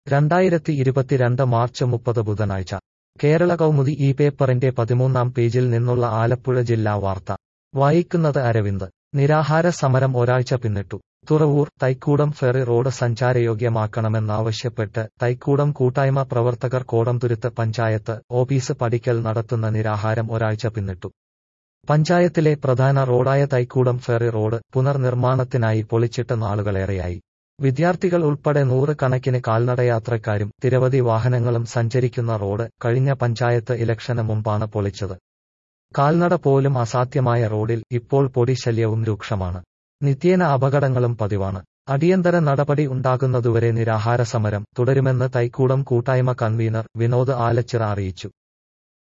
രണ്ടായിരത്തി ഇരുപത്തിരണ്ട് മാർച്ച് മുപ്പത് ബുധനാഴ്ച കേരള കൗമുദി ഈ പേപ്പറിന്റെ പതിമൂന്നാം പേജിൽ നിന്നുള്ള ആലപ്പുഴ ജില്ലാ വാർത്ത വായിക്കുന്നത് അരവിന്ദ് നിരാഹാര സമരം ഒരാഴ്ച പിന്നിട്ടു തുറവൂർ തൈക്കൂടം ഫെറി റോഡ് സഞ്ചാരയോഗ്യമാക്കണമെന്നാവശ്യപ്പെട്ട് തൈക്കൂടം കൂട്ടായ്മ പ്രവർത്തകർ കോടംതുരുത്ത് പഞ്ചായത്ത് ഓഫീസ് പടിക്കൽ നടത്തുന്ന നിരാഹാരം ഒരാഴ്ച പിന്നിട്ടു പഞ്ചായത്തിലെ പ്രധാന റോഡായ തൈക്കൂടം ഫെറി റോഡ് പുനർനിർമ്മാണത്തിനായി പൊളിച്ചിട്ട് നാളുകളേറെയായി വിദ്യാർത്ഥികൾ ഉൾപ്പെടെ നൂറ് കണക്കിന് കാൽനടയാത്രക്കാരും നിരവധി വാഹനങ്ങളും സഞ്ചരിക്കുന്ന റോഡ് കഴിഞ്ഞ പഞ്ചായത്ത് ഇലക്ഷന് മുമ്പാണ് പൊളിച്ചത് കാൽനട പോലും അസാധ്യമായ റോഡിൽ ഇപ്പോൾ പൊടിശല്യവും രൂക്ഷമാണ് നിത്യേന അപകടങ്ങളും പതിവാണ് അടിയന്തര നടപടി ഉണ്ടാകുന്നതുവരെ നിരാഹാര സമരം തുടരുമെന്ന് തൈക്കൂടം കൂട്ടായ്മ കൺവീനർ വിനോദ് ആലച്ചിറ അറിയിച്ചു